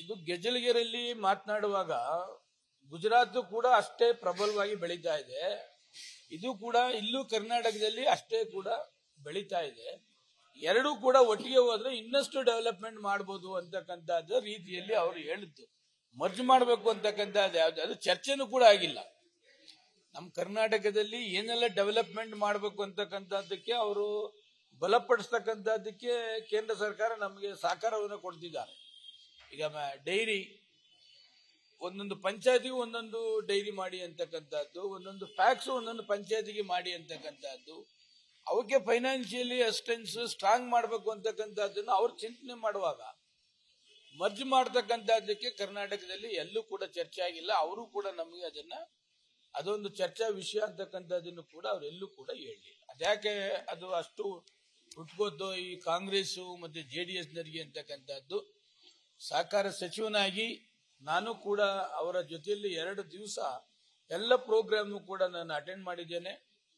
ಇದು ಗೆಜಲ್ಗೆರೆಯಲ್ಲಿ ಮಾತನಾಡುವಾಗ ಗುಜರಾತ್ ಕೂಡ ಅಷ್ಟೇ ಪ್ರಬಲವಾಗಿ ಬೆಳೀತಾ ಇದೆ ಇದು ಕೂಡ ಇಲ್ಲೂ ಕರ್ನಾಟಕದಲ್ಲಿ ಅಷ್ಟೇ ಕೂಡ ಬೆಳೀತಾ ಇದೆ ಎರಡೂ ಕೂಡ ಒಟ್ಟಿಗೆ ಹೋದ್ರೆ ಇನ್ನಷ್ಟು ಡೆವಲಪ್ಮೆಂಟ್ ಮಾಡ್ಬೋದು ಅಂತಕ್ಕಂಥದ್ದು ರೀತಿಯಲ್ಲಿ ಅವರು ಹೇಳಿದ್ದು ಮರ್ಜ್ ಮಾಡಬೇಕು ಅಂತಕ್ಕಂಥದ್ದು ಯಾವ್ದು ಅದು ಚರ್ಚೆನೂ ಕೂಡ ಆಗಿಲ್ಲ ನಮ್ಮ ಕರ್ನಾಟಕದಲ್ಲಿ ಏನೆಲ್ಲ ಡೆವಲಪ್ಮೆಂಟ್ ಮಾಡಬೇಕು ಅಂತಕ್ಕಂಥದ್ದಕ್ಕೆ ಅವರು ಬಲಪಡಿಸ್ತಕ್ಕಂಥದ್ದಕ್ಕೆ ಕೇಂದ್ರ ಸರ್ಕಾರ ನಮಗೆ ಸಹಕಾರವನ್ನು ಕೊಡ್ತಿದ್ದಾರೆ ಈಗ ಡೈರಿ ಒಂದೊಂದು ಪಂಚಾಯತಿಗೂ ಒಂದೊಂದು ಡೈರಿ ಮಾಡಿ ಅಂತಕ್ಕಂಥದ್ದು ಒಂದೊಂದು ಫ್ಯಾಕ್ಸ್ ಒಂದೊಂದು ಪಂಚಾಯತಿಗೆ ಮಾಡಿ ಅಂತಕ್ಕಂಥದ್ದು ಅವಕ್ಕೆ ಫೈನಾನ್ಷಿಯಲಿ ಅಸಿಸ್ಟೆನ್ಸ್ ಸ್ಟ್ರಾಂಗ್ ಮಾಡಬೇಕು ಅಂತಕ್ಕಂಥದ್ದನ್ನು ಅವ್ರು ಚಿಂತನೆ ಮಾಡುವಾಗ ಮರ್ಜ್ ಮಾಡ್ತಕ್ಕಂಥದ್ದಕ್ಕೆ ಕರ್ನಾಟಕದಲ್ಲಿ ಎಲ್ಲೂ ಕೂಡ ಚರ್ಚೆ ಆಗಿಲ್ಲ ಅವರು ಕೂಡ ನಮಗೆ ಅದನ್ನ ಅದೊಂದು ಚರ್ಚಾ ವಿಷಯ ಅಂತಕ್ಕಂಥದ್ದನ್ನು ಕೂಡ ಅವರೆಲ್ಲೂ ಕೂಡ ಹೇಳಲಿಲ್ಲ ಅದ್ಯಾಕೆ ಅದು ಅಷ್ಟು ಹುಟ್ಕೋತು ಈ ಕಾಂಗ್ರೆಸ್ ಮತ್ತೆ ಜೆ ಡಿ ಎಸ್ನರಿಗೆ ಅಂತಕ್ಕಂಥದ್ದು ಸಹಕಾರ ಸಚಿವನಾಗಿ ನಾನು ಕೂಡ ಅವರ ಜೊತೆಯಲ್ಲಿ ಎರಡು ದಿವಸ ಎಲ್ಲ ಪ್ರೋಗ್ರಾಮ್ ಕೂಡ ನಾನು ಅಟೆಂಡ್ ಮಾಡಿದ್ದೇನೆ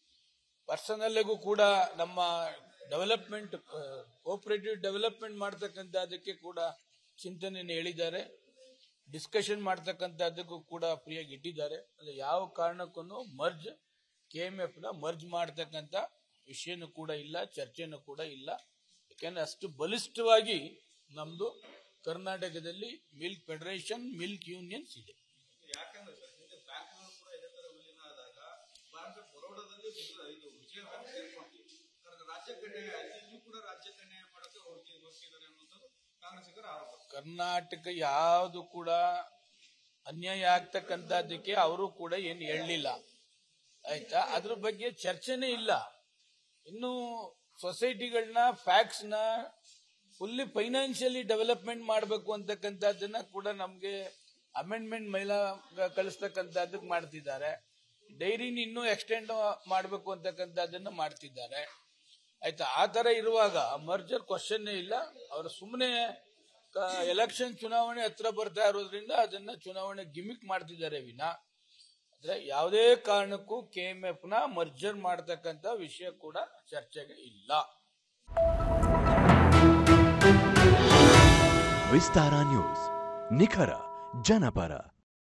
ಪರ್ಸನಲ್ಗೂ ಕೂಡ ನಮ್ಮ ಡೆವಲಪ್ಮೆಂಟ್ ಕೋಪರೇಟಿವ್ ಡೆವಲಪ್ಮೆಂಟ್ ಮಾಡ್ತಕ್ಕಂಥದ್ದಕ್ಕೆ ಕೂಡ ಚಿಂತನೆಯನ್ನು ಹೇಳಿದ್ದಾರೆ ಡಿಸ್ಕಷನ್ ಮಾಡ್ತಕ್ಕಂಥದ್ದಕ್ಕೂ ಕೂಡ ಫ್ರೀಯಾಗಿ ಇಟ್ಟಿದ್ದಾರೆ ಅದು ಯಾವ ಕಾರಣಕ್ಕೂ ಮರ್ಜ್ ಕೆ ಎಂ ಎಫ್ ನ ಮರ್ಜ್ ಮಾಡ್ತಕ್ಕಂಥ ವಿಷಯನೂ ಕೂಡ ಇಲ್ಲ ಚರ್ಚೆನೂ ಕೂಡ ಇಲ್ಲ ಯಾಕೆಂದ್ರೆ ಅಷ್ಟು ಬಲಿಷ್ಠವಾಗಿ ನಮ್ದು ಕರ್ನಾಟಕದಲ್ಲಿ ಮಿಲ್ಕ್ ಫೆಡರೇಷನ್ ಮಿಲ್ಕ್ ಯೂನಿಯನ್ಸ್ ಇದೆ ಯಾಕಂದ್ರೆ ಸರ್ ಹಿಂದೆ ಬ್ಯಾಂಕ್ಗಳು ಕೂಡ ಇದೇ ತರ ವಿಲೀನ ಆದಾಗ ಭಾರತ ಬರೋಡಾದಲ್ಲಿ ಇದು- ಇದು ವಿಜಯ ಬ್ಯಾಂಕ್ ಸೇರ್ಕೊಂಡ್ವಿ ಕಾರಣ ರಾಜ್ಯ ಕನ್ಯಾಯ ಆಯ್ತು ಇಲ್ಲಿ ಕೂಡ ರಾಜ್ಯ ಕನ್ಯಾಯ ಮಾಡೋಕೆ ಹೊರಟಿ ಹೊರಟಿದ್ದಾರೆ ಅನ್ನೋದು ಕಾಂಗ್ರೆಸ್ಸಿಗರ ಆರೋಪ ಕರ್ನಾಟಕ ಯಾವುದು ಕೂಡ ಅನ್ಯಾಯ ಆಗ್ತಕ್ಕಂಥದ್ದಕ್ಕೆ ಅವರು ಕೂಡ ಏನು ಹೇಳಲಿಲ್ಲ ಆಯ್ತಾ ಅದ್ರ ಬಗ್ಗೆ ಚರ್ಚೆನೇ ಇಲ್ಲ ಇನ್ನು ಸೊಸೈಟಿಗಳನ್ನ ಫ್ಯಾಕ್ಸ್ನ ಫುಲ್ಲಿ ಫೈನಾನ್ಷಿಯಲಿ ಡೆವಲಪ್ಮೆಂಟ್ ಮಾಡಬೇಕು ಅಂತಕ್ಕಂಥದ್ದನ್ನ ಕೂಡ ನಮಗೆ ಅಮೆಂಡ್ಮೆಂಟ್ ಮಹಿಳಾ ಕಳಿಸ್ತಕ್ಕಂಥದ್ದಕ್ಕೆ ಮಾಡ್ತಿದ್ದಾರೆ ಡೈರಿನ ಇನ್ನೂ ಎಕ್ಸ್ಟೆಂಡ್ ಮಾಡಬೇಕು ಅಂತಕ್ಕಂಥದ್ದನ್ನ ಮಾಡ್ತಿದ್ದಾರೆ ಆಯ್ತಾ ಆ ತರ ಇರುವಾಗ ಮರ್ಜರ್ ಕ್ವಶನ್ನೇ ಇಲ್ಲ ಅವರು ಸುಮ್ಮನೆ ಎಲೆಕ್ಷನ್ ಚುನಾವಣೆ ಹತ್ರ ಬರ್ತಾ ಇರೋದ್ರಿಂದ ಅದನ್ನ ಚುನಾವಣೆ ಗಿಮಿಕ್ ಮಾಡ್ತಿದ್ದಾರೆ ವಿನ ಆದ್ರೆ ಯಾವುದೇ ಕಾರಣಕ್ಕೂ ಕೆ ಎಂ ಎಫ್ ನ ಮರ್ಜರ್ ಮಾಡ್ತಕ್ಕಂಥ ವಿಷಯ ಕೂಡ ಚರ್ಚೆಗೆ ಇಲ್ಲ ವಿಸ್ತಾರ ನ್ಯೂಸ್ ನಿಖರ ಜನಪರ